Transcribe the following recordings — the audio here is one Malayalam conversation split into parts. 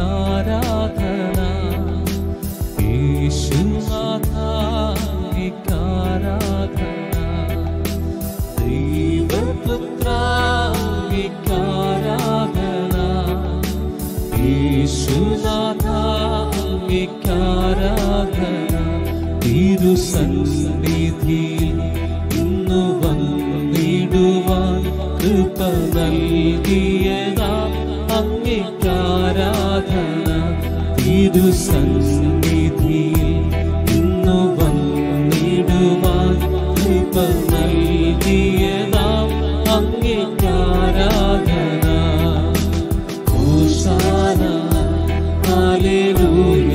അങ്ങേക്കാരാധന യേശുനാഥ അങ്ങേക്കാരാധന ദൈവപുത്ര അങ്ങേക്കാരാധന യേശുനാഥ അങ്ങേക്കാരാധന തിരുസന്നിധിയിൽ ഇന്നു വന്നിടുവാൻ കൃപ നൽകിയതാ അങ്ങേക്കാരാധന തിരുസന്നിധിയിൽ ഇന്നു വന്നിടുവാൻ കൃപ നൽകിയതാ അങ്ങേക്കാരാധന ഹോശാന ഹല്ലേലൂയ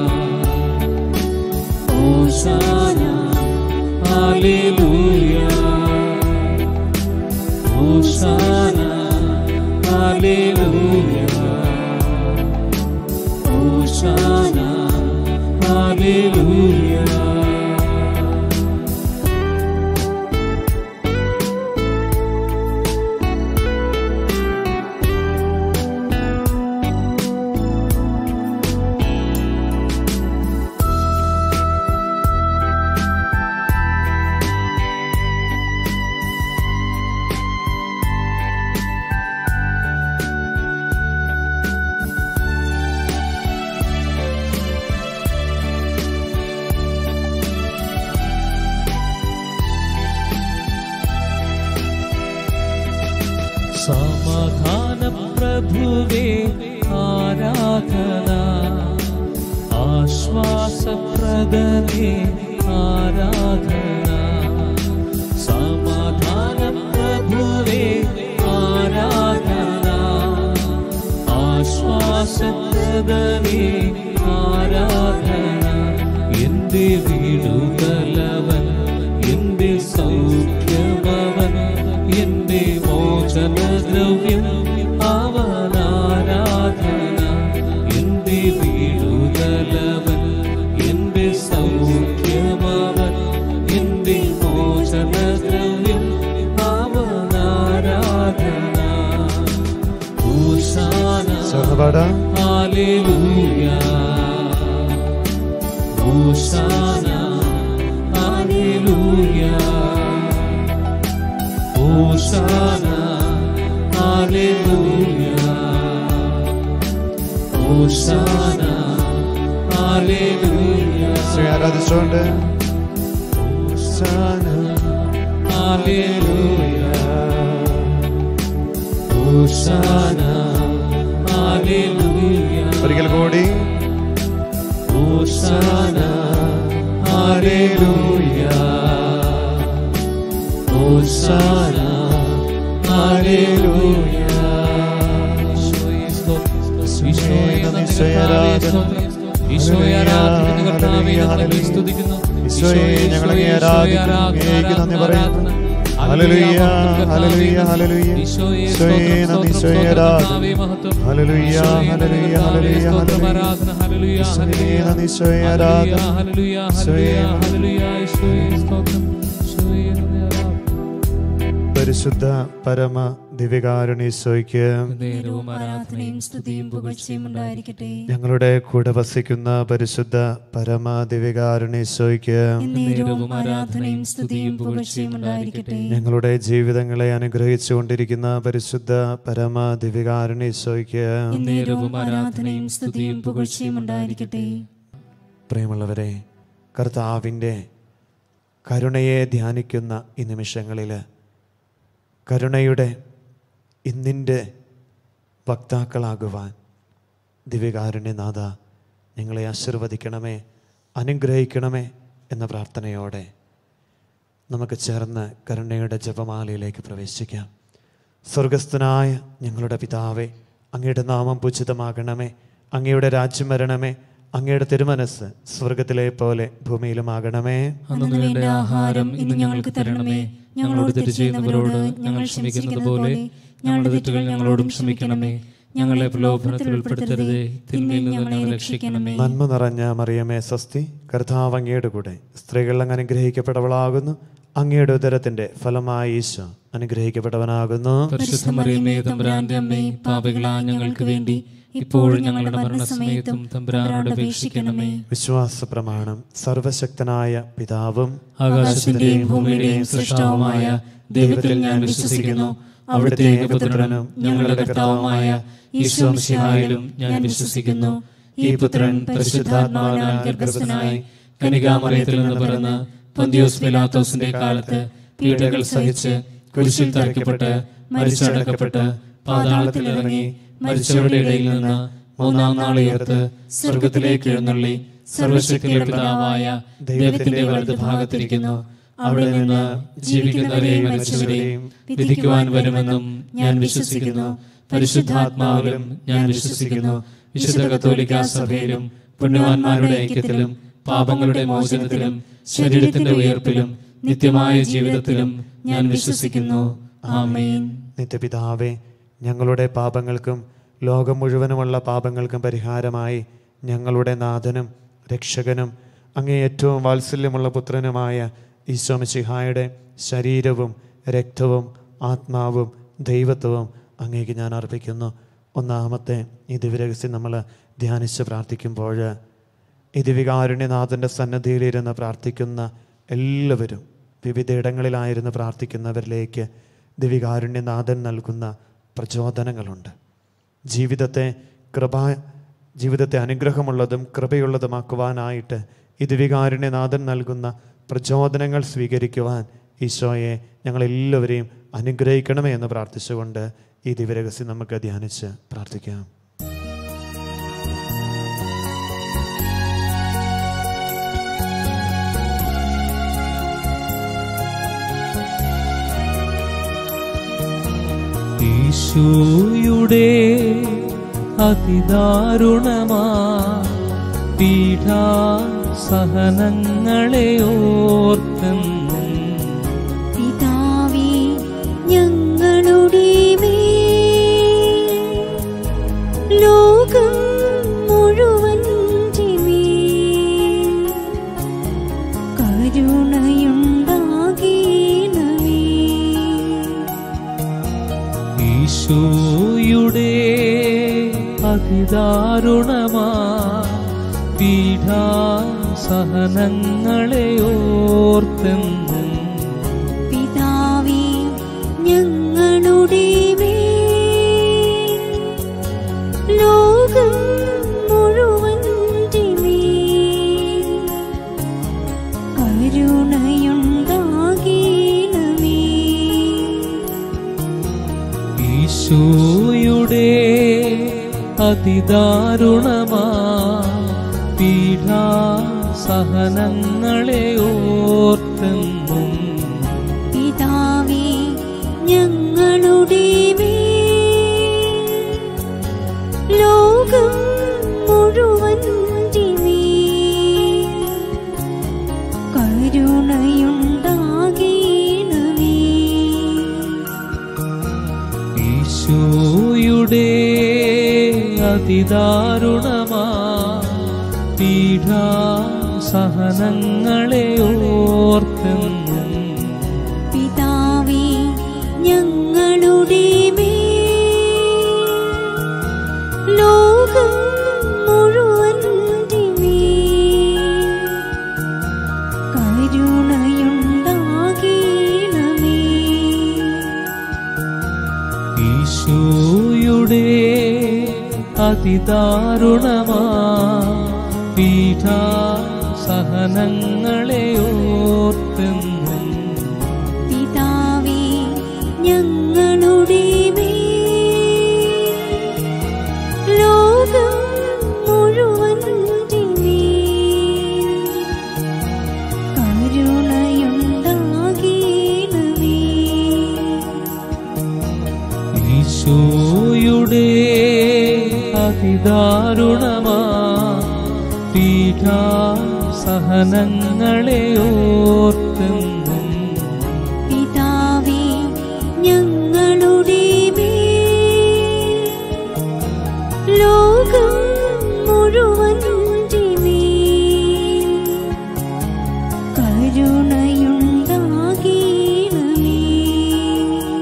ഹോശാന ഹല്ലേലൂയ ഹോശാന ഹല്ലേലൂയ ഹോശാന ഹല്ലേലൂയ സമാധാന പ്രഭുവേ ആരാധന ആശ്വാസപ്രദനേ ആരാധന സമാധാന പ്രഭുവേ ആരാധന ആശ്വാസപ്രദനേ ആരാധന എന്റെ വീടുതലവൻ എന്റെ സൗഖ്യമവൻ എന്റെ മോചനദ്രവ്യം അവനാരാധന എന്റെ വീടുതലവൻ എന്റെ സൗഖ്യമവൻ എന്റെ മോചനദ്രവ്യം അവനാരാധന ഹോശാന സഹപാഠം Hallelujah. Hosanna. Hallelujah. Hosanna. Hallelujah. Hosanna. Hallelujah. Shri ആരാധിച്ചുകൊണ്ട് Hosanna, Hallelujah. Hosanna. Hallelujah. ഒരിക്കൽ കൂടി Hosanna, Hallelujah. Hosanna, Hallelujah. ഈശോയെ നന്ദി കർത്താവേ, ഈശോയെ ആരാധിക്കുന്ന കർത്താവേ, ഞങ്ങളെ സ്തുതിക്കുന്നു. ഈശോയെ ഞങ്ങളെ ആരാധിക്കുന്നു അങ്ങേക്ക് നന്ദി പറയുന്നു ഹല്ലേലൂയ ഹല്ലേലൂയ ഹല്ലേലൂയ ഈശോയെ നന്ദി ഈശോയെ ആരാധന ഹല്ലേലൂയ ഹല്ലേലൂയ ഹല്ലേലൂയ ഹല്ലേലൂയ ഈശോയെ നന്ദി ഈശോയെ ആരാധന പരിശുദ്ധ പരമ ദിവ്യകാരുണീശോയ്ക്ക് നേരവും ആരാധനയും സ്തുതിയും പുകഴ്ചയും ഉണ്ടായിരിക്കട്ടെ ഞങ്ങളുടെ കൂടെ വസിക്കുന്ന പരിശുദ്ധ പരമ ദിവ്യകാരുണീശോയ്ക്ക് നേരവും ആരാധനയും സ്തുതിയും പുകഴ്ചയും ഉണ്ടായിരിക്കട്ടെ ഞങ്ങളുടെ ജീവിതങ്ങളെ അനുഗ്രഹിച്ചുകൊണ്ടിരിക്കുന്ന പരിശുദ്ധ പരമ ദിവ്യകാരുണീശോയ്ക്ക് നേരവും ആരാധനയും സ്തുതിയും പുകഴ്ചയും ഉണ്ടായിരിക്കട്ടെ പ്രിയമുള്ളവരെ കർത്താവിൻ്റെ കരുണയെ ധ്യാനിക്കുന്ന ഈ നിമിഷങ്ങളിൽ കരുണയുടെ ഇന്നിൻ്റെ വക്താക്കളാകുവാൻ ദിവ്യകാരുണ്യനാഥ ഞങ്ങളെ ആശീർവദിക്കണമേ അനുഗ്രഹിക്കണമേ എന്ന പ്രാർത്ഥനയോടെ നമുക്ക് ചേർന്ന് കരുണയുടെ ജപമാലയിലേക്ക് പ്രവേശിക്കാം സ്വർഗസ്ഥനായ ഞങ്ങളുടെ പിതാവേ അങ്ങയുടെ നാമം പൂജിതമാകണമേ അങ്ങയുടെ രാജ്യം വരണമേ അങ്ങയുടെ തിരുമനസ് സ്വർഗത്തിലെ പോലെ ഭൂമിയിലുമാകണമേ അന്നു വേണ്ട ആഹാരം ഇന്ന് ഞങ്ങൾക്ക് തരണമേ ഞങ്ങളോട് തെറ്റ് ചെയ്യുന്നവരോട് ഞങ്ങൾ ക്ഷമിക്കുന്നത് പോലെ ഞങ്ങളുടെ തെറ്റുകൾ ഞങ്ങളോടും ക്ഷമിക്കണമേ ഞങ്ങളെ പ്രലോഭനത്തിൽ ഉൾപ്പെടുത്തരുതേ തിന്മയിൽ നിന്ന് ഞങ്ങളെ രക്ഷിക്കണമേ നന്മ നിറഞ്ഞ മറിയമേ സ്വസ്തി കർത്താവ് അങ്ങയുടെ കൂടെ സ്ത്രീകൾ അങ്ങ് അനുഗ്രഹിക്കപ്പെട്ടവളാകുന്നു അങ്ങയുടെ ഉദരത്തിന്റെ ഫലമായി ഈശോ അനുഗ്രഹിക്കപ്പെട്ടവനാകുന്നു പരിശുദ്ധ മറിയമേ തമ്പുരാന്റെ അമ്മേ പാപികളാ ഞങ്ങൾക്ക് വേണ്ടി ഇപ്പോഴും ഞങ്ങളുടെ മരണസമയത്തും തമ്പുരാനോട് അപേക്ഷിക്കണമേ വിശ്വാസ പ്രമാണം സർവശക്തനായ പിതാവും ആകാശത്തിന്റെയും ഭൂമിയുടെയും സൃഷ്ടാവുമായ ദൈവത്തിൽ ഞാൻ വിശ്വസിക്കുന്നു അവിടുത്തെ ഏകപുത്രനും ഞങ്ങളുടെ കർത്താവുമായ ഈശോ മിശിഹായിലും ഞാൻ വിശ്വസിക്കുന്നു ഈ പുത്രൻ പരിശുദ്ധാത്മാവിനാൽ ഗർഭസ്ഥനായി കനികാമറയത്തിൽ നിന്ന് പിറന്ന് പൊന്തിയോസ് പിലാത്തോസിന്റെ കാലത്ത് പീഡകൾ സഹിച്ച് കുരിശിൽ തറയ്ക്കപ്പെട്ട് മരിച്ചടക്കപ്പെട്ട് പാതാളത്തിൽ ഇറങ്ങി മരിച്ചവരുടെ ഇടയിൽ നിന്ന് മൂന്നാം നാൾ ഉയർത്ത് സ്വർഗത്തിലേക്ക് എഴുന്നള്ളി സർവശക്തിയുടെ പിതാവായ ദൈവത്തിന്റെ വലത് ഭാഗത്തിരിക്കുന്നു അവിടെ നിന്ന് ജീവിക്കുന്നവരെയും മരിച്ചവരെയും വിധിക്കുവാൻ വരുമെന്നും ഞാൻ വിശ്വസിക്കുന്നു പരിശുദ്ധാത്മാവിലും ഞാൻ വിശ്വസിക്കുന്നു വിശുദ്ധ കത്തോലിക്ക സഭയിലും പുണ്യവാന്മാരുടെ ഐക്യത്തിലും പാപങ്ങളുടെ മോചനത്തിലും ശരീരത്തിന്റെ ഉയർപ്പിലും നിത്യമായ ജീവിതത്തിലും ഞാൻ വിശ്വസിക്കുന്നു ആമേൻ നിത്യപിതാവേ ഞങ്ങളുടെ പാപങ്ങൾക്കും ലോകം മുഴുവനുമുള്ള പാപങ്ങൾക്കും പരിഹാരമായി ഞങ്ങളുടെ നാഥനും രക്ഷകനും അങ്ങേ ഏറ്റവും വാത്സല്യമുള്ള പുത്രനുമായ ഈശോമിശിഹായുടെ ശരീരവും രക്തവും ആത്മാവും ദൈവത്വവും അങ്ങേക്ക് ഞാൻ അർപ്പിക്കുന്നു ഒന്നാമത്തെ ഈ ദിവ്യരഹസ്യം നമ്മൾ ധ്യാനിച്ച് പ്രാർത്ഥിക്കുമ്പോൾ ഈ ദിവികാരുണ്യനാഥൻ്റെ സന്നദ്ധിയിലിരുന്ന് പ്രാർത്ഥിക്കുന്ന എല്ലാവരും വിവിധ ഇടങ്ങളിലായിരുന്നു പ്രാർത്ഥിക്കുന്നവരിലേക്ക് ദിവികാരുണ്യനാഥൻ നൽകുന്ന പ്രചോദനങ്ങളുണ്ട് ജീവിതത്തെ കൃപ ജീവിതത്തെ അനുഗ്രഹമുള്ളതും കൃപയുള്ളതുമാക്കുവാനായിട്ട് ഈ ദിവികാരുണ്യനാഥൻ നൽകുന്ന പ്രചോദനങ്ങൾ സ്വീകരിക്കുവാൻ ഈശോയെ ഞങ്ങളെല്ലാവരെയും അനുഗ്രഹിക്കണമേ എന്ന് പ്രാർത്ഥിച്ചുകൊണ്ട് ഈ ദിവ്യരഹസ്യം നമുക്ക് ധ്യാനിച്ച് പ്രാർത്ഥിക്കാം ഈശോയുടെ അതിദാരുണമാ പീഠാ സഹനങ്ങളെ ഓർത്തെന്നും പിതാവേ ഞങ്ങളുടെ മേൽ ലോകം മുഴുവൻ്റെ മേൽ കരുണയുണ്ടാകേണമേ ഈശോയുടെ അതിദാരുണമാ പീഠാ സഹനങ്ങളെ ഓർത്തെന്നും പിതാവേ ഞങ്ങളുടെ മേൽ ലോകം മുഴുവൻ്റെ മേൽ കരുണയുണ്ടാകേണമേ ഈശോയുടെ അതിദാരുണമാ പീഠാ സഹനങ്ങളെ ഓർത്തെന്നും പിതാവേ ഞങ്ങളുടെ മേൽ ലോകം മുഴുവൻ്റെ മേൽ കരുണയുണ്ടാകേണമേ ഈശോയുടെ അതിദാരുണമാ പീഠാ സഹനങ്ങളെ ഓർത്തെന്നും പിതാവേ ഞങ്ങളുടെ മേൽ ലോകം മുഴുവൻ്റെ മേൽ കരുണയുണ്ടാകേണമേ ഈശോയുടെ അതിദാരുണമാ പീഠാ സഹനങ്ങളെ ഓർത്തെന്നും പിതാവേ ഞങ്ങളുടെ മേൽ ലോകം മുഴുവൻ്റെ മേൽ കരുണയുണ്ടാകേണമേ ഈശോയുടെ അതിദാരുണമാ പീഠാ സഹനങ്ങളെ ഓർത്തെന്നും പിതാവേ ഞങ്ങളുടെ മേൽ ലോകം മുഴുവൻ്റെ മേൽ കരുണയുണ്ടാകേണമേ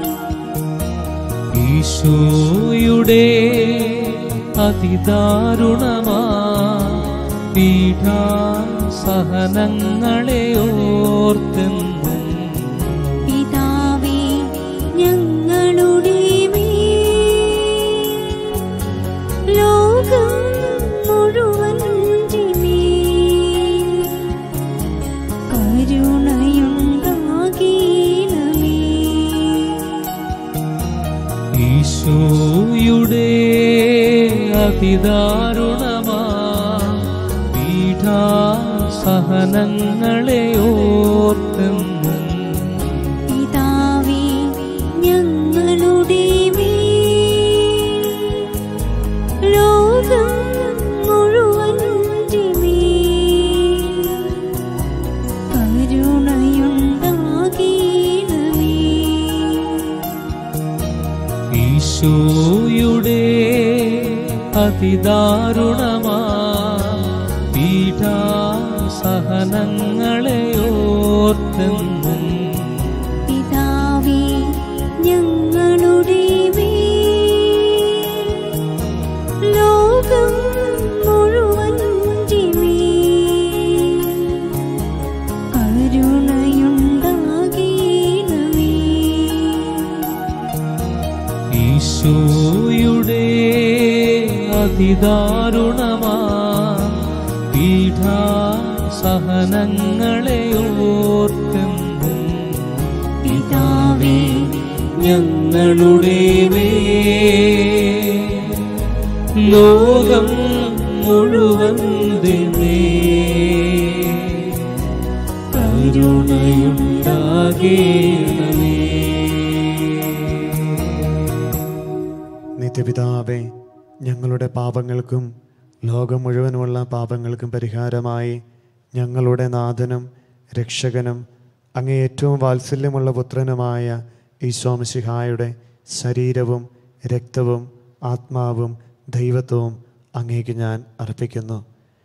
അതിദാരുണമാ പീഠാ സഹനങ്ങളെ ഓർത്തെന്നും പിതാവേ ഞങ്ങളുടെ മേൽ ലോകം മുഴുവൻ്റെ മേൽ കരുണയുണ്ടാകേണമേ ഈശോയുടെ അതിദാരുണമാ പീഠാ സഹനങ്ങളെ ഓർത്തെന്നും പിതാവേ ഞങ്ങളുടെ മേൽ ലോകം മുഴുവൻ്റെ മേൽ കരുണയുണ്ടാകേണമേ ഈശോയുടെ അതിദാരുണമാ പീഠാ സഹനങ്ങളെ ഓർത്തെന്നും പിതാവേ ഞങ്ങളുടെ മേൽ ലോകം മുഴുവൻ്റെ മേൽ കരുണയുണ്ടാകേണമേ ഈശോയുടെ അതിദാരുണമാ പീഠാ സഹനങ്ങളെ ഓർത്തെന്നും പിതാവേ ഞങ്ങളുടെ മേൽ ലോകം മുഴുവൻ കരുണയുണ്ടാകേണമേ നിത്യപിതാവേ ഞങ്ങളുടെ പാപങ്ങൾക്കും ലോകം മുഴുവനുമുള്ള പാപങ്ങൾക്കും പരിഹാരമായി ഞങ്ങളുടെ നാഥനും രക്ഷകനും അങ്ങേ ഏറ്റവും വാത്സല്യമുള്ള പുത്രനുമായ ഈശോമിശിഹായുടെ ശരീരവും രക്തവും ആത്മാവും ദൈവത്വവും അങ്ങേക്ക് ഞാൻ അർപ്പിക്കുന്നു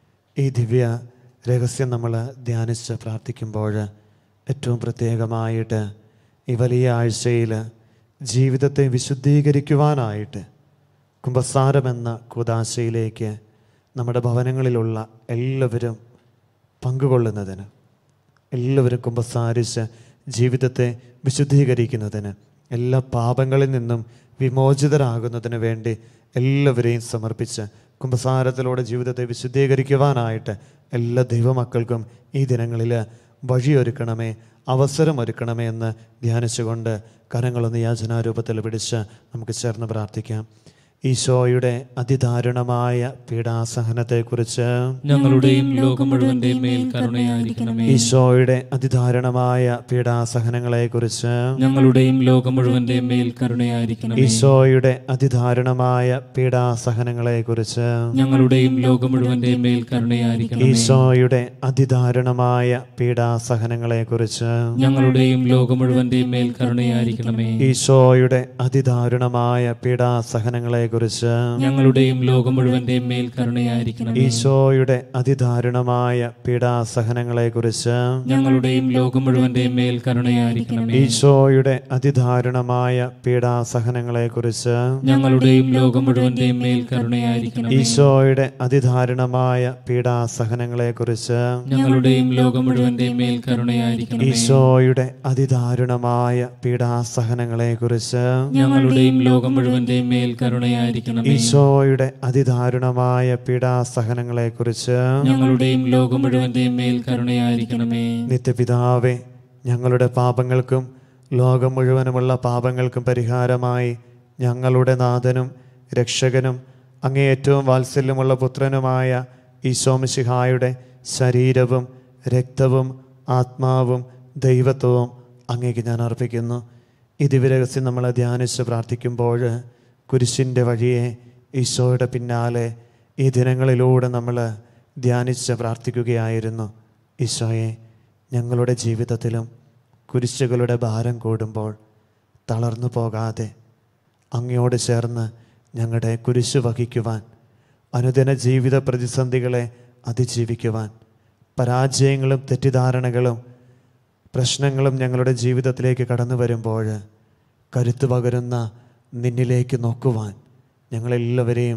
ഈ ദിവ്യ രഹസ്യം നമ്മൾ ധ്യാനിച്ച് പ്രാർത്ഥിക്കുമ്പോൾ ഏറ്റവും പ്രത്യേകമായിട്ട് ഈ വലിയ ആഴ്ചയിൽ ജീവിതത്തെ വിശുദ്ധീകരിക്കുവാനായിട്ട് കുംഭസാരമെന്ന കുദാശയിലേക്ക് നമ്മുടെ ഭവനങ്ങളിലുള്ള എല്ലാവരും പങ്കുകൊള്ളുന്നതിന് എല്ലാവരും കുമ്പസാരിച്ച് ജീവിതത്തെ വിശുദ്ധീകരിക്കുന്നതിന് എല്ലാ പാപങ്ങളിൽ നിന്നും വിമോചിതരാകുന്നതിന് വേണ്ടി എല്ലാവരെയും സമർപ്പിച്ച് കുമ്പസാരത്തിലൂടെ ജീവിതത്തെ വിശുദ്ധീകരിക്കുവാനായിട്ട് എല്ലാ ദൈവമക്കൾക്കും ഈ ദിനങ്ങളിൽ വഴിയൊരുക്കണമേ അവസരമൊരുക്കണമേ എന്ന് ധ്യാനിച്ചുകൊണ്ട് കരങ്ങളൊന്ന് യാചനാരൂപത്തിൽ പിടിച്ച് നമുക്ക് ചേർന്ന് പ്രാർത്ഥിക്കാം ഈശോയുടെ അതിദാരുണമായ പീഡാസഹനത്തെക്കുറിച്ച് ഞങ്ങളുടെയും ലോകം മുഴുവന്റെയും മേൽ കരുണയായിരിക്കണമേ ഈശോയുടെ അതിദാരുണമായ പീഡാസഹനങ്ങളെക്കുറിച്ച് ഞങ്ങളുടെയും ലോകം മുഴുവന്റെയും മേൽ കരുണയായിരിക്കണമേ ഈശോയുടെ അതിദാരുണമായ പീഡാസഹനങ്ങളെക്കുറിച്ച് ഞങ്ങളുടെയും ലോകം മുഴുവന്റെയും മേൽ കരുണയായിരിക്കണമേ ഈശോയുടെ അതിദാരുണമായ പീഡാസഹനങ്ങളെക്കുറിച്ച് ഞങ്ങളുടെയും ലോകം മുഴുവന്റെയും മേൽ കരുണയായിരിക്കണമേ ഈശോയുടെ അതിദാരുണമായ പീഡാസഹനങ്ങളെക്കുറിച്ച് ഞങ്ങളുടെയും ലോകം മുഴുവന്റെയും മേൽ കരുണയായിരിക്കണമേ ഈശോയുടെ അതിദാരുണമായ പീഡാസഹനങ്ങളെക്കുറിച്ച് ഞങ്ങളുടെയും ലോകം മുഴുവന്റെയും മേൽ കരുണയായിരിക്കണമേ ഈശോയുടെ അതിദാരുണമായ പീഡാസഹനങ്ങളെക്കുറിച്ച് ഞങ്ങളുടെയും ലോകം മുഴുവന്റെയും മേൽ കരുണയായിരിക്കണമേ ഈശോയുടെ അതിദാരുണമായ പീഡാസഹനങ്ങളെക്കുറിച്ച് ഞങ്ങളുടെയും ലോകം മുഴുവന്റെയും മേൽ കരുണയായിരിക്കണമേ ഈശോയുടെ അതിദാരുണമായ പീഡാസഹനങ്ങളെക്കുറിച്ച് ഞങ്ങളുടെയും ലോകം മുഴുവന്റെയും മേൽ കരുണയായിരിക്കണമേ ഈശോയുടെ അതിദാരുണമായ പീഡാസഹനങ്ങളെക്കുറിച്ച് ഞങ്ങളുടെയും ലോകം മുഴുവന്റെയും മേൽ കരുണയായിരിക്കണമേ നിത്യപിതാവേ ഞങ്ങളുടെ പാപങ്ങൾക്കും ലോകം മുഴുവനുമുള്ള പാപങ്ങൾക്കും പരിഹാരമായി ഞങ്ങളുടെ നാഥനും രക്ഷകനും അങ്ങേ ഏറ്റവും വാത്സല്യമുള്ള പുത്രനുമായ ഈശോമിശിഹായുടെ ശരീരവും രക്തവും ആത്മാവും ദൈവത്വവും അങ്ങേക്ക് ഞാൻ അർപ്പിക്കുന്നു ഈ ദിവ്യരഹസ്യം നമ്മൾ ധ്യാനിച്ച് പ്രാർത്ഥിക്കുമ്പോൾ കുരിശിൻ്റെ വഴിയെ ഈശോയുടെ പിന്നാലെ ഈ ദിനങ്ങളിലൂടെ നമ്മൾ ധ്യാനിച്ച് പ്രാർത്ഥിക്കുകയായിരുന്നു ഈശോയെ ഞങ്ങളുടെ ജീവിതത്തിലും കുരിശുകളുടെ ഭാരം കൂടുമ്പോൾ തളർന്നു പോകാതെ അങ്ങയോട് ചേർന്ന് ഞങ്ങളുടെ കുരിശ് വഹിക്കുവാൻ അനുദിന ജീവിത പ്രതിസന്ധികളെ അതിജീവിക്കുവാൻ പരാജയങ്ങളും തെറ്റിദ്ധാരണകളും പ്രശ്നങ്ങളും ഞങ്ങളുടെ ജീവിതത്തിലേക്ക് കടന്നു വരുമ്പോൾ കരുത്ത് പകരുന്ന നിന്നിലേക്ക് നോക്കുവാൻ ഞങ്ങളെല്ലാവരെയും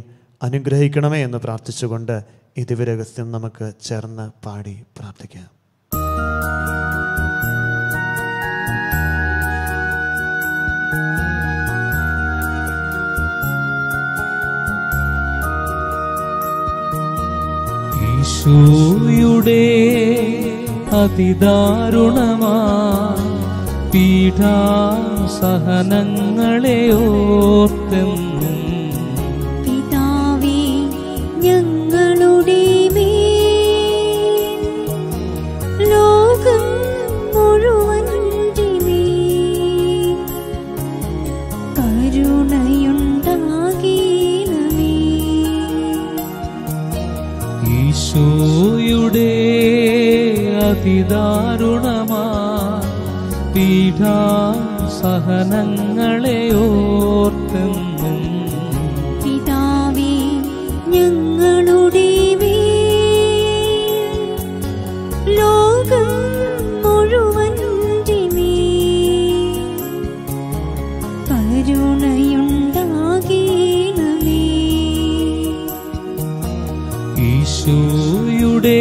അനുഗ്രഹിക്കണമേ എന്ന് പ്രാർത്ഥിച്ചുകൊണ്ട് ഈ ദിവ്യരഹസ്യം നമുക്ക് ചേർന്ന് പാടി പ്രാർത്ഥിക്കാം ഈശോയുടെ അതിദാരുണമാ പീഠാസഹനങ്ങളെ ഓർത്തെന്നും പിതാവേ ഞങ്ങളുടെ മേൽ ലോകം മുഴുവൻ്റെ മേൽ കരുണയുണ്ടാകേണമേ ഈശോയുടെ അതിദാരുണമാ പീഠാസഹനങ്ങളെ ഓർത്തെന്നും പിതാവേ ഞങ്ങളുടെ മേൽ ലോകം മുഴുവൻ്റെ മേൽ കരുണയുണ്ടാകേണമേ ഈശോയുടെ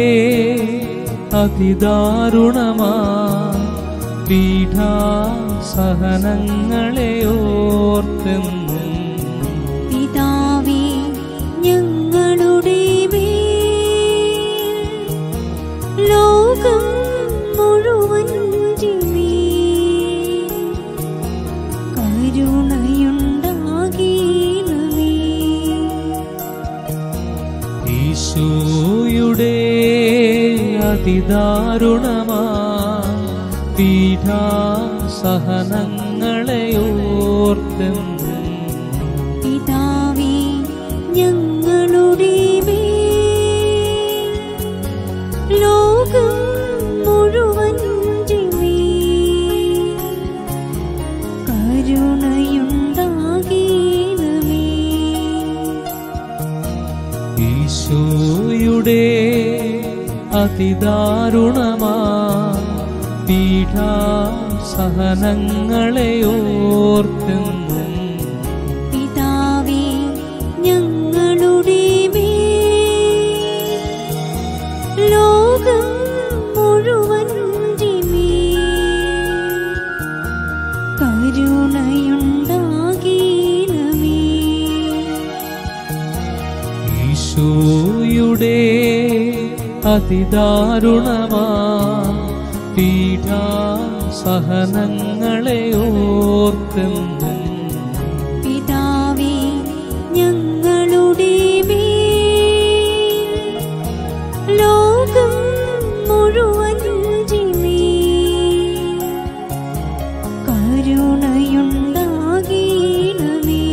അതിദാരുണമാ പീഠാസഹനങ്ങളെ ഓർത്തെന്നും പിതാവേ ഞങ്ങളുടെ മേൽ ലോകം മുഴുവൻ്റെ മേൽ കരുണയുണ്ടാകേണമേ ഈശോയുടെ അതിദാരുണമാ പീഠാസഹനങ്ങളെ ഓർത്തെന്നും പിതാവേ ഞങ്ങളുടെ മേൽ ലോകം മുഴുവൻ്റെ മേൽ കരുണയുണ്ടാകേണമേ ഈശോയുടെ അതിദാരുണമാ പീഠാസഹനങ്ങളെ ഓർത്തെന്നും പിതാവേ ഞങ്ങളുടെ മേൽ ലോകം മുഴുവൻ്റെ മേൽ കരുണയുണ്ടാകേണമേ ഈശോയുടെ അതിദാരുണമാ പീഠാസഹനങ്ങളെ ഓർത്തെന്നും പിതാവേ ഞങ്ങളുടെ മേൽ ലോകം മുഴുവൻ്റെ മേൽ കരുണയുണ്ടാകേണമേ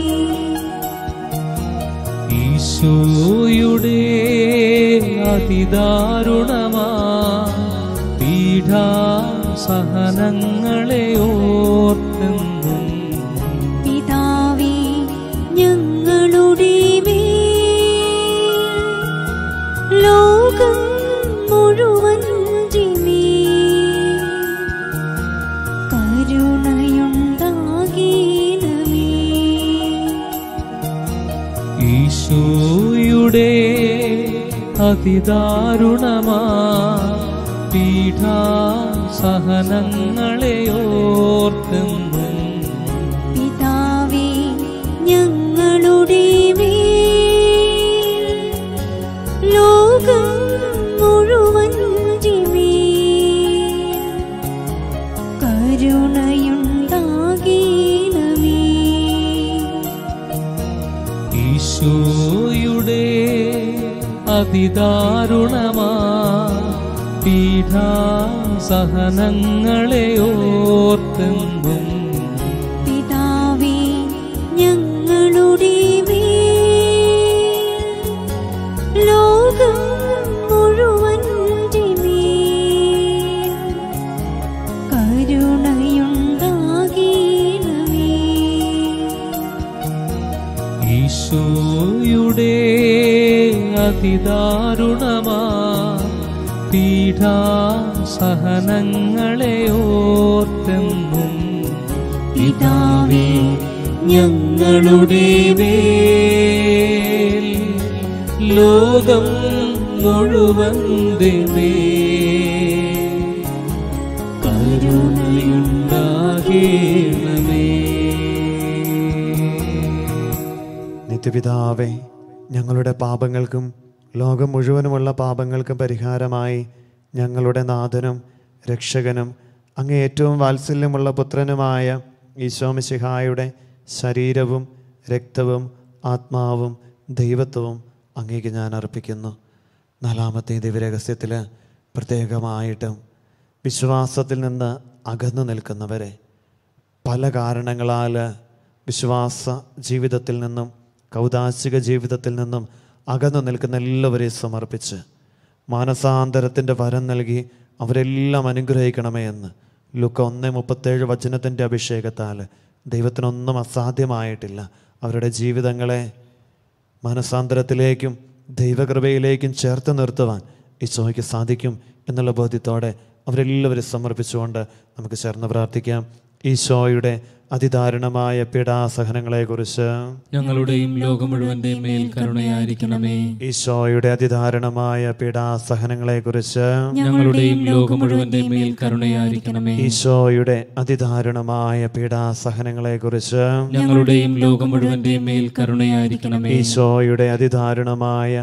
ഈശോയുടെ അതിദാരുണമാ പീഠാസഹനങ്ങളെ ഓർത്തെന്നും പിതാവേ ഞങ്ങളുടെ മേൽ ലോകം മുഴുവൻ്റെ മേൽ കരുണയുണ്ടാകേണമേ ഈശോയുടെ അതിദാരുണമാ പീഠാസഹനങ്ങളെ ഓർത്തെന്നും പിതാവേ ഞങ്ങളുടെ മേൽ ലോകം മുഴുവൻ്റെ മേൽ കരുണയുണ്ടാകേണമേ ഈശോയുടെ അതിദാരുണമാ പീഠാസഹനങ്ങളെ ഓർത്തെന്നും പിതാവേ ഞങ്ങളുടെ മേൽ ലോകം മുഴുവൻ്റെ മേൽ കരുണയുണ്ടാകേണമേ ഈശോയുടെ അതിദാരുണമാ പീഠാസഹനങ്ങളെ ഓർത്തെന്നും പിതാവേ ഞങ്ങളുടെ മേൽ ലോകം മുഴുവൻ കരുണയുണ്ടാകേണമേ നിത്യപിതാവേ ഞങ്ങളുടെ പാപങ്ങൾക്കും ലോകം മുഴുവനുമുള്ള പാപങ്ങൾക്കും പരിഹാരമായി ഞങ്ങളുടെ നാഥനും രക്ഷകനും അങ്ങ് ഏറ്റവും വാത്സല്യമുള്ള പുത്രനുമായ ഈശോമിശിഹായുടെ ശരീരവും രക്തവും ആത്മാവും ദൈവത്വവും അങ്ങേക്ക് ഞാൻ അർപ്പിക്കുന്നു നാലാമത്തെ ദിവ്യരഹസ്യത്തിൽ പ്രത്യേകമായിട്ടും വിശ്വാസത്തിൽ നിന്ന് അകന്നു നിൽക്കുന്നവരെ പല കാരണങ്ങളാൽ വിശ്വാസ ജീവിതത്തിൽ നിന്നും കൗതാശിക ജീവിതത്തിൽ നിന്നും അകന്നു നിൽക്കുന്ന എല്ലാവരെയും സമർപ്പിച്ച് മാനസാന്തരത്തിൻ്റെ വരം നൽകി അവരെല്ലാം അനുഗ്രഹിക്കണമേ എന്ന് ലുക്ക ഒന്ന് മുപ്പത്തേഴ് വചനത്തിൻ്റെ അഭിഷേകത്താൽ ദൈവത്തിനൊന്നും അസാധ്യമായിട്ടില്ല അവരുടെ ജീവിതങ്ങളെ മനസാന്തരത്തിലേക്കും ദൈവകൃപയിലേക്കും ചേർത്ത് നിർത്തുവാൻ ഈശോയ്ക്ക് സാധിക്കും എന്നുള്ള ബോധ്യത്തോടെ അവരെല്ലാവരും സമർപ്പിച്ചുകൊണ്ട് നമുക്ക് ചേർന്ന് പ്രാർത്ഥിക്കാം ഈശോയുടെ അതിദാരുണമായ പീഡാസഹനങ്ങളെക്കുറിച്ച് ഞങ്ങളുടെയും ലോകം മുഴുവന്റെ മേൽ കരുണയായിരിക്കണമേ ഈശോയുടെ അതിദാരുണമായ പീഡാസഹനങ്ങളെക്കുറിച്ച് ഞങ്ങളുടെയും ലോകം മുഴുവന്റെ മേൽ കരുണയായിരിക്കണമേ ഈശോയുടെ അതിദാരുണമായ പീഡാസഹനങ്ങളെക്കുറിച്ച് ഞങ്ങളുടെയും ലോകം മുഴുവന്റെ മേൽ കരുണയായിരിക്കണമേ ഈശോയുടെ അതിദാരുണമായ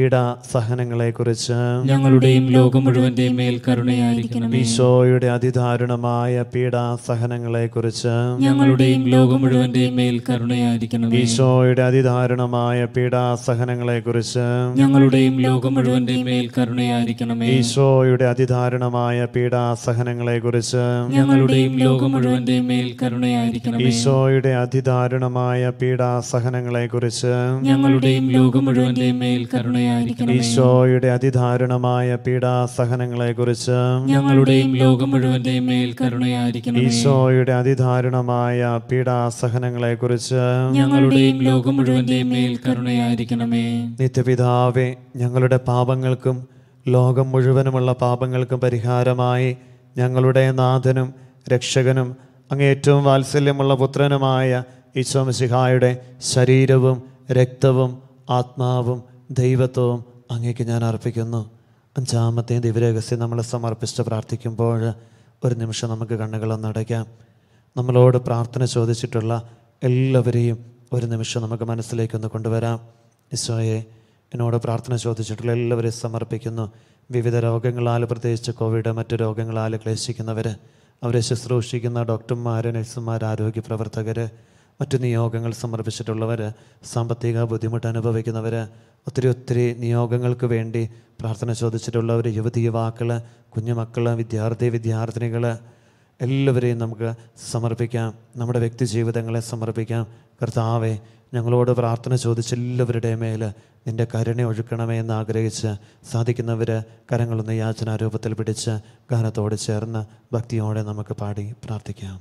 പീഡാസഹനങ്ങളെക്കുറിച്ച് ഞങ്ങളുടെയും ലോകം മുഴുവന്റെ മേൽ കരുണയായിരിക്കണമേ ഈശോയുടെ അതിദാരുണമായ പീഡാസഹനങ്ങളെക്കുറിച്ച് ഞങ്ങളുടെയും ലോകം മുഴുവന്റെ മേൽ കരുണയായിരിക്കണമേ ഈശോയുടെ അതിദാരുണമായ പീഡാസഹനങ്ങളെക്കുറിച്ച് ഞങ്ങളുടെയും ലോകം മുഴുവന്റെ മേൽ കരുണയായിരിക്കണമേ ഈശോയുടെ അതിദാരുണമായ പീഡാസഹനങ്ങളെക്കുറിച്ച് ഞങ്ങളുടെയും ലോകം മുഴുവന്റെ മേൽ കരുണയായിരിക്കണമേ ഈശോയുടെ അതിദാരുണമായ പീഡാസഹനങ്ങളെക്കുറിച്ച് ഞങ്ങളുടെയും ലോകം മുഴുവന്റെ മേൽ കരുണയായിരിക്കണമേ ഈശോയുടെ അതിദാരുണമായ പീഡാസഹനങ്ങളെക്കുറിച്ച് ഞങ്ങളുടെയും ലോകം മുഴുവന്റെ മേൽ കരുണയായിരിക്കണമേ ഈശോയുടെ അതിദാരുണമായ പീഡാസഹനങ്ങളെക്കുറിച്ച് ഞങ്ങളുടെയും ലോകം മുഴുവന്റെ മേൽ കരുണയായിരിക്കണമേ നിത്യപിതാവേ ഞങ്ങളുടെ പാപങ്ങൾക്കും ലോകം മുഴുവനുമുള്ള പാപങ്ങൾക്കും പരിഹാരമായി ഞങ്ങളുടെ നാഥനും രക്ഷകനും അങ്ങ് ഏറ്റവും വാത്സല്യമുള്ള പുത്രനുമായ ഈശോമിശിഹായുടെ ശരീരവും രക്തവും ആത്മാവും ദൈവത്വവും അങ്ങേക്ക് ഞാൻ അർപ്പിക്കുന്നു അഞ്ചാമത്തെ ദിവ്യരഹസ്യം നമ്മൾ സമർപ്പിച്ച് പ്രാർത്ഥിക്കുമ്പോൾ ഒരു നിമിഷം നമുക്ക് കണ്ണുകളൊന്ന് അടയ്ക്കാം നമ്മളോട് പ്രാർത്ഥന ചോദിച്ചിട്ടുള്ള എല്ലാവരെയും ഒരു നിമിഷം നമുക്ക് മനസ്സിലേക്കൊന്ന് കൊണ്ടുവരാം ഈശോയെ എന്നോട് പ്രാർത്ഥന ചോദിച്ചിട്ടുള്ള എല്ലാവരെയും സമർപ്പിക്കുന്നു വിവിധ രോഗങ്ങളാൽ പ്രത്യേകിച്ച് കോവിഡ് മറ്റു രോഗങ്ങളാൽ ക്ലേശിക്കുന്നവർ അവരെ ശുശ്രൂഷിക്കുന്ന ഡോക്ടർമാർ നഴ്സുമാർ ആരോഗ്യ പ്രവർത്തകർ മറ്റു നിയോഗങ്ങൾ സമർപ്പിച്ചിട്ടുള്ളവർ സാമ്പത്തിക ബുദ്ധിമുട്ട് അനുഭവിക്കുന്നവർ ഒത്തിരി ഒത്തിരി നിയോഗങ്ങൾക്ക് വേണ്ടി പ്രാർത്ഥന ചോദിച്ചിട്ടുള്ളവർ യുവതി യുവാക്കൾ കുഞ്ഞുമക്കൾ വിദ്യാർത്ഥി വിദ്യാർത്ഥിനികൾ എല്ലാവരെയും നമുക്ക് സമർപ്പിക്കാം നമ്മുടെ വ്യക്തി ജീവിതങ്ങളെ സമർപ്പിക്കാം കർത്താവെ ഞങ്ങളോട് പ്രാർത്ഥന ചോദിച്ച എല്ലാവരുടെ മേൽ നിന്റെ കരുണ ഒഴുക്കണമേ എന്ന് ആഗ്രഹിച്ച് സാധിക്കുന്നവർ കരങ്ങളൊന്ന് യാചനാരൂപത്തിൽ പിടിച്ച് ഗാനത്തോട് ചേർന്ന് ഭക്തിയോടെ നമുക്ക് പാടി പ്രാർത്ഥിക്കാം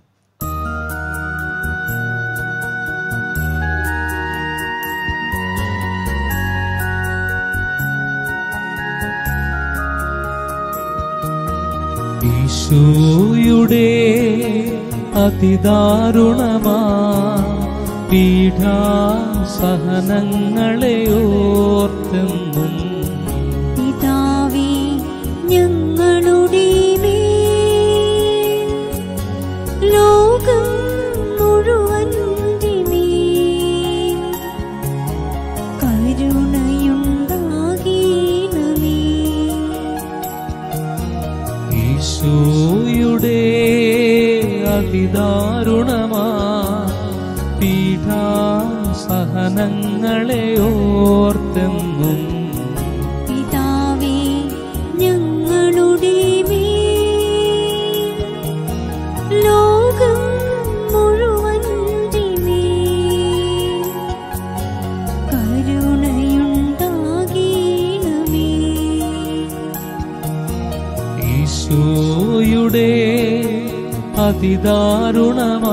ഈശോയുടെ അതിദാരുണമാ പീഠാസഹനങ്ങളെ ഓർത്തെന്നും പിതാവേ ഞങ്ങളുടെ മേൽ ലോകം മുഴുവൻ്റെ മേൽ കരുണയുണ്ടാകണമേ ഈശോയുടെ അതിദാരുണമാ പീഠാസഹനങ്ങളെ ഓർത്തെന്നും പിതാവേ ഞങ്ങളുടെ മേൽ ലോകം മുഴുവൻ്റെ മേൽ കരുണയുണ്ടാകണമേ ഈശോയുടെ അതിദാരുണമാ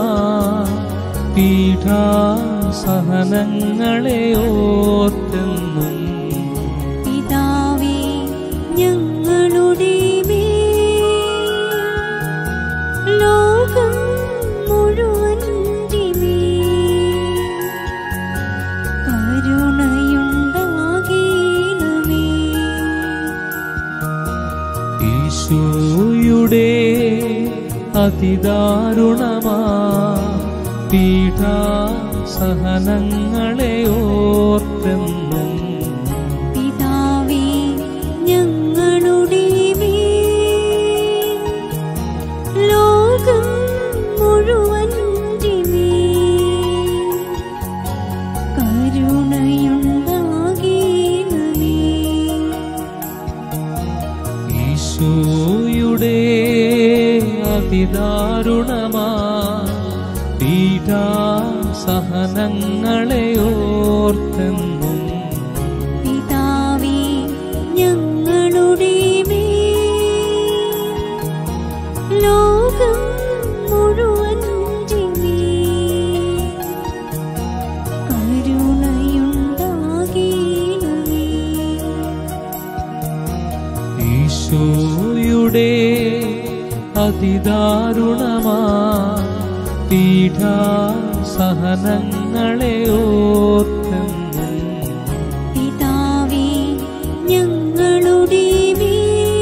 പീഠാസഹനങ്ങളെ ഓർത്തെന്നും പിതാവേ ഞങ്ങളുടെ മേൽ ലോകം മുഴുവൻ്റെ മേൽ കരുണയുണ്ടാകണമേ അതിദാരുണമാ പീഠാ സഹനങ്ങളെ ഓർത്തെന്നും പിതാവേ ഞങ്ങളുടെ മേൽ ലോകം മുഴുവൻ്റെ മേൽ കരുണയുണ്ടാകേണമേ ഈശോയുടെ അതിദാരുണമാ പീഠാ സഹനങ്ങളെ ഓർത്തെന്നും പിതാവേ ഞങ്ങളുടെ മേൽ ലോകം മുഴുവൻ്റെ മേൽ കരുണയുണ്ടാകേണമേ ഈശോയുടെ അതിദാരുണമാ പീഠാ സഹനങ്ങളെ ഓർത്തെന്നും പിതാവേ ഞങ്ങളുടെ മേൽ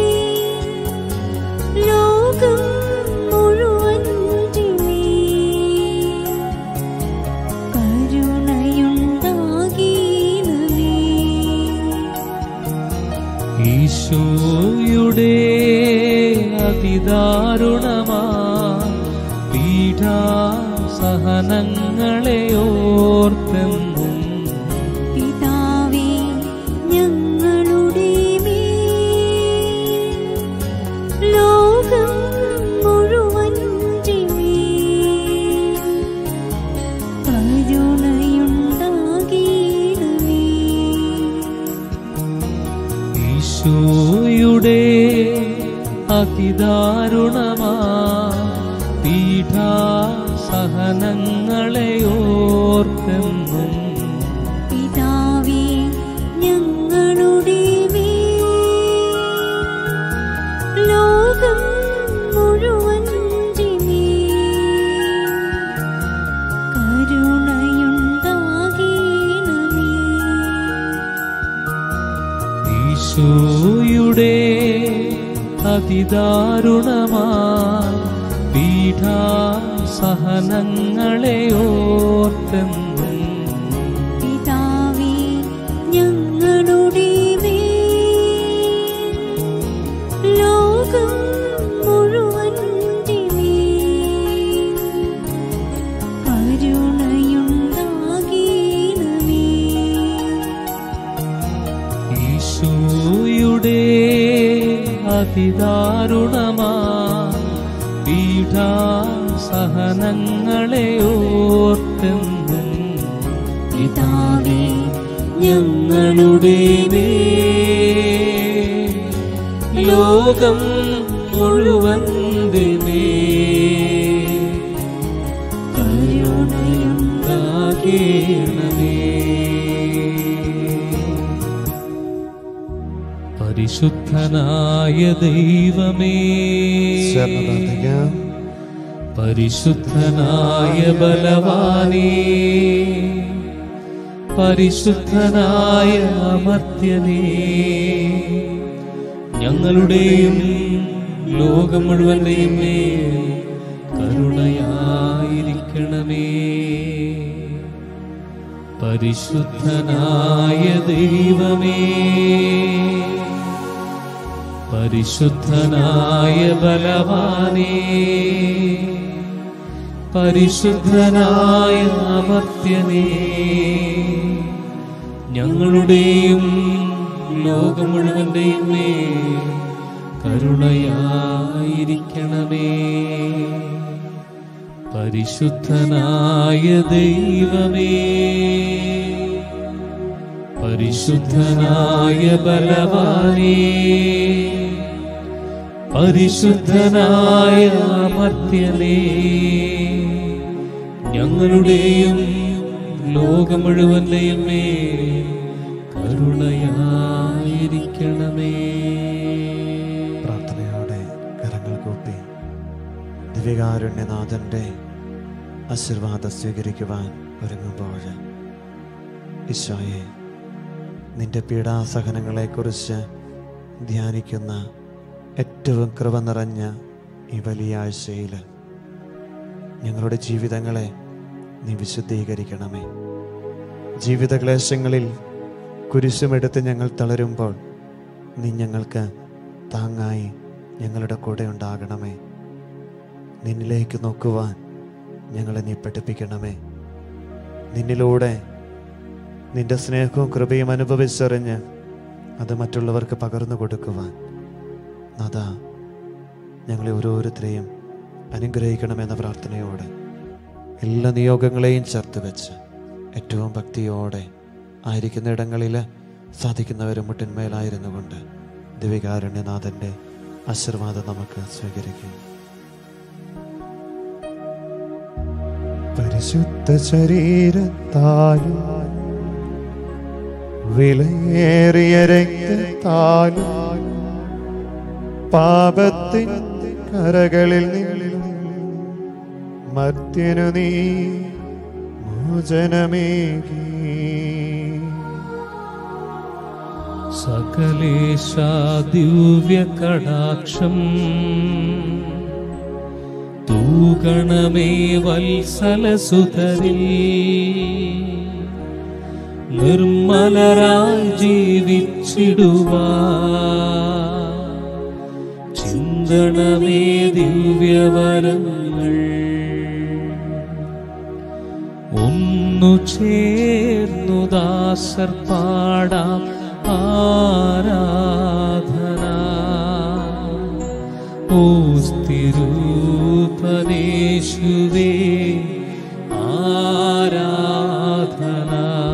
ലോകം മുഴുവൻ്റെ മേൽ കരുണയുണ്ടാകേണമേ ഈശോയുടെ അതിദാരുണമാ പീഠാ സഹനങ്ങളെ ഓർത്തെന്നും പിതാവേ ഞങ്ങളുടെ മേൽ ലോകം മുഴുവൻ്റെ മേൽ കരുണയുണ്ടാകേണമേ ഈശോയുടെ അതിദാരുണമാ പീഠാ സഹനങ്ങളെ ഓർത്തെന്നും പിതാവേ ഞങ്ങളുടെ മേൽ ലോകം മുഴുവൻ്റെ മേൽ കരുണയുണ്ടാകേണമേ ഈശോയുടെ അതിദാരുണമാ പീഠാ സഹനങ്ങളെ ഓർത്തെന്നും പിതാവേ ഞങ്ങളുടെ മേൽ ലോകം മുഴുവൻ്റെ മേൽ കരുണയുണ്ടാകേണമേ ഈശോയുടെ അതിദാരുണമാ പീഠാ സഹനങ്ങളെ ഓർത്തെന്നും പിതാവേ ഞങ്ങളുടെ മേൽ ലോകം മുഴുവൻ കരുണയുണ്ടാകേണമേ പരിശുദ്ധനായ ദൈവമേ ചേർന്ന് പ്രാർത്ഥിക്കാം പരിശുദ്ധനായ ബലവാനേ പരിശുദ്ധനായ അമർത്യനേ ഞങ്ങളുടെയും ലോകം മുഴുവന്റെയും മേൽ കരുണയായിരിക്കണമേ പരിശുദ്ധനായ ദൈവമേ പരിശുദ്ധനായ ബലവാനേ പരിശുദ്ധനായ അമർത്യനേ ഞങ്ങളുടെയും ലോകം മുഴുവന്റെയും മേൽ കരുണയായിരിക്കണമേ പരിശുദ്ധനായ ദൈവമേ പരിശുദ്ധനായ ബലവാനേ പരിശുദ്ധനായ അമർത്യനേ ഞങ്ങളുടെയും ലോകം മുഴുവന്റെയും മേൽ കരുണയായിരിക്കണമേ പ്രാർത്ഥനയോടെ കരങ്ങൾ കൂപ്പി ദിവ്യകാരുണ്യനാഥൻ്റെ ആശീർവാദം സ്വീകരിക്കുവാൻ ഒരുങ്ങുമ്പോൾ ഈശോയെ നിന്റെ പീഡാസഹനങ്ങളെക്കുറിച്ച് ധ്യാനിക്കുന്ന ഏറ്റവും കൃപ നിറഞ്ഞ ഈ വലിയ ആഴ്ചയിൽ ഞങ്ങളുടെ ജീവിതങ്ങളെ നീ വിശുദ്ധീകരിക്കണമേ ജീവിത ക്ലേശങ്ങളിൽ കുരിശുമെടുത്ത് ഞങ്ങൾ തളരുമ്പോൾ നീ ഞങ്ങൾക്ക് താങ്ങായി ഞങ്ങളുടെ കൂടെ ഉണ്ടാകണമേ നിന്നിലേക്ക് നോക്കുവാൻ ഞങ്ങളെ നീ പഠിപ്പിക്കണമേ നിന്നിലൂടെ നിന്റെ സ്നേഹവും കൃപയും അനുഭവിച്ചറിഞ്ഞ് അത് മറ്റുള്ളവർക്ക് പകർന്നു കൊടുക്കുവാൻ നാഥാ ഞങ്ങളെ ഓരോരുത്തരെയും അനുഗ്രഹിക്കണമെന്ന പ്രാർത്ഥനയോടെ എല്ലാ നിയോഗങ്ങളെയും ചേർത്ത് വെച്ച് ഏറ്റവും ഭക്തിയോടെ ആയിരിക്കുന്ന ഇടങ്ങളിൽ സാധിക്കുന്നവരും മുട്ടിന്മേലായിരുന്നു കൊണ്ട് ദിവികാരുണ്യനാഥൻ്റെ ആശീർവാദം നമുക്ക് സ്വീകരിക്കും പരിശുദ്ധ ശരീരത്താലും വിലയേറിയ രക്തത്താലും പാപത്തിൻ കരകളിൽ നിന്നും മർത്യനു നീ മോചനമേകി സകലേശ ദിവ്യ കടാക്ഷം തൂകണമേ വത്സലസുതരിൽ നിർമ്മലരായി ജീവിച്ചിടുവാ ചിന്തണമേ ദിവ്യവരങ്ങൾ ഒന്നു ചേർന്നു ദാസർ പാടാം ആരാധന ഓ സ്ഥിരൂപനേശുവേ ആരാധന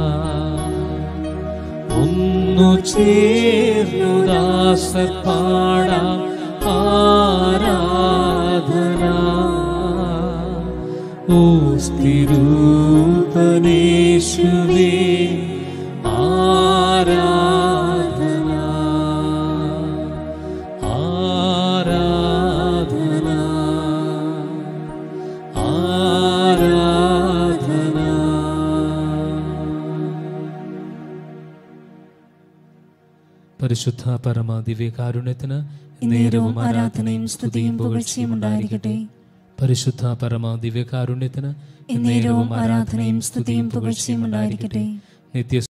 ഒന്നു ചേർന്നു ദാസർ പാടാം ആരാധന ഓ സ്ഥിരൂപനേശുവേ ആരാധന ആരാധന ആരാധന പരിശുദ്ധ പരമ ദിവ്യകാരുണ്യത്തിന് നേരവും ആരാധനയും സ്തുതിയും പുകഴ്ചയും ഉണ്ടായിരിക്കട്ടെ പരിശുദ്ധ പരമ ദിവ്യകാരുണ്യത്തിന് എന്നേരവും ആരാധനയും സ്തുതിയും പുകഴ്ചയും ഉണ്ടായിരിക്കട്ടെ നിത്യ